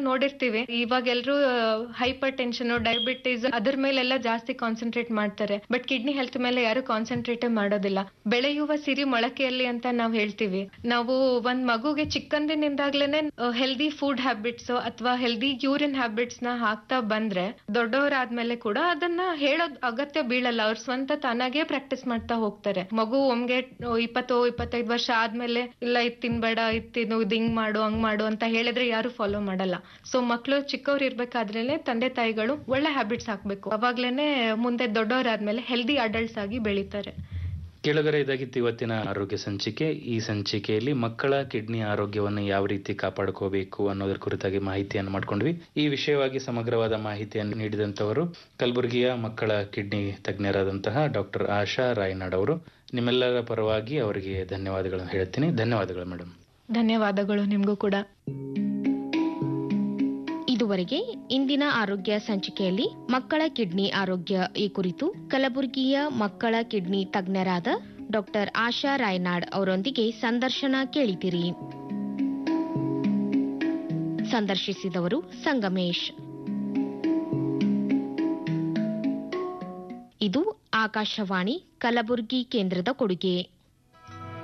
ನೋಡಿರ್ತೀವಿ ಇವಾಗ ಎಲ್ರು ಹೈಪರ್ ಟೆನ್ಷನ್ ಡಯಾಬಿಟಿಸ್ ಅದ್ರ ಮೇಲೆಲ್ಲ ಜಾಸ್ತಿ ಕಾನ್ಸಂಟ್ರೇಟ್ ಮಾಡ್ತಾರೆ ಬಟ್ ಕಿಡ್ನಿ ಹೆಲ್ತ್ ಮೇಲೆ ಯಾರು ಕಾನ್ಸಂಟ್ರೇಟ್ ಮಾಡೋದಿಲ್ಲ ಬೆಳೆಯುವ ಸಿರಿ ಮೊಳಕೆಯಲ್ಲಿ ಅಂತ ನಾವ್ ಹೇಳ್ತೀವಿ ನಾವು ಒಂದ್ ಮಗುಗೆ ಚಿಕ್ಕಂದಿನಿಂದಾಗ್ಲೇನೆ ಹೆಲ್ದಿ ಫುಡ್ ಹ್ಯಾಬಿಟ್ಸ್ ಅಥವಾ ಹೆಲ್ದಿ ಯೂರಿನ್ ಹ್ಯಾಬಿಟ್ಸ್ ನ ಹಾಕ್ತಾ ಬಂದ್ರೆ ದೊಡ್ಡವರಾದ್ಮೇಲೆ ಕೂಡ ಅದನ್ನ ಹೇಳೋದ್ ಅಗತ್ಯ ಬೀಳಲ್ಲ ಅವ್ರ ಸ್ವಂತ ತಾನಾಗೆ ಪ್ರಾಕ್ಟೀಸ್ ಮಾಡ್ತಾ ಹೋಗ್ತಾರೆ ಮಗು ಒಮ್ಗೆ ಇಪ್ಪತ್ತು ಇಪ್ಪತ್ತೈದು ವರ್ಷ ಆದ್ಮೇಲೆ ಇಲ್ಲ ಇದ್ ತಿನ್ಬೇಡ ಇದ್ ತಿನ್ನು ಇದ್ ಹಿಂಗ್ ಮಾಡು ಹಂಗ್ ಮಾಡು ಅಂತ ಹೇಳಿದ್ರೆ ಯಾರು ಫಾಲೋ ಮಾಡಲ್ಲ ಸೊ ಮಕ್ಳು ಚಿಕ್ಕವ್ರು ಇರ್ಬೇಕಾದ್ರೇನೆ ತಂದೆ ತಾಯಿಗಳು ಒಳ್ಳೆ ಹ್ಯಾಬಿಟ್ಸ್ ಹಾಕ್ಬೇಕು ಅವಾಗ್ಲೇನೆ ಮುಂದೆ ದೊಡ್ಡವರಾದ್ಮೇಲೆ ಹೆಲ್ದಿ ಅಡಲ್ಟ್ಸ್ ಆಗಿ ಬೆಳಿತಾರೆ ಕೆಳಗರೆ ಇದಾಗಿತ್ತು ಇವತ್ತಿನ ಆರೋಗ್ಯ ಸಂಚಿಕೆ ಈ ಸಂಚಿಕೆಯಲ್ಲಿ ಮಕ್ಕಳ ಕಿಡ್ನಿ ಆರೋಗ್ಯವನ್ನು ಯಾವ ರೀತಿ ಕಾಪಾಡ್ಕೋಬೇಕು ಅನ್ನೋದರ ಕುರಿತಾಗಿ ಮಾಹಿತಿಯನ್ನು ಮಾಡ್ಕೊಂಡ್ವಿ ಈ ವಿಷಯವಾಗಿ ಸಮಗ್ರವಾದ ಮಾಹಿತಿಯನ್ನು ನೀಡಿದಂತವರು ಕಲಬುರಗಿಯ ಮಕ್ಕಳ ಕಿಡ್ನಿ ತಜ್ಞರಾದಂತಹ ಡಾಕ್ಟರ್ ಆಶಾ ರಾಯ್ನಾಡ್ ಅವರು ನಿಮ್ಮೆಲ್ಲರ ಪರವಾಗಿ ಅವರಿಗೆ ಧನ್ಯವಾದಗಳನ್ನು ಹೇಳ್ತೀನಿ ಧನ್ಯವಾದಗಳು ಮೇಡಮ್ ಧನ್ಯವಾದಗಳು ನಿಮ್ಗೂ ಕೂಡ ಇದುವರೆಗೆ ಇಂದಿನ ಆರೋಗ್ಯ ಸಂಚಿಕೆಯಲ್ಲಿ ಮಕ್ಕಳ ಕಿಡ್ನಿ ಆರೋಗ್ಯ ಈ ಕುರಿತು ಕಲಬುರಗಿಯ ಮಕ್ಕಳ ಕಿಡ್ನಿ ತಜ್ಞರಾದ ಡಾಕ್ಟರ್ ಆಶಾ ರಾಯ್ನಾಡ್ ಅವರೊಂದಿಗೆ ಸಂದರ್ಶನ ಕೇಳಿದಿರಿ ಸಂದರ್ಶಿಸಿದವರು ಸಂಗಮೇಶ್ ಇದು ಆಕಾಶವಾಣಿ ಕಲಬುರಗಿ ಕೇಂದ್ರದ ಕೊಡುಗೆ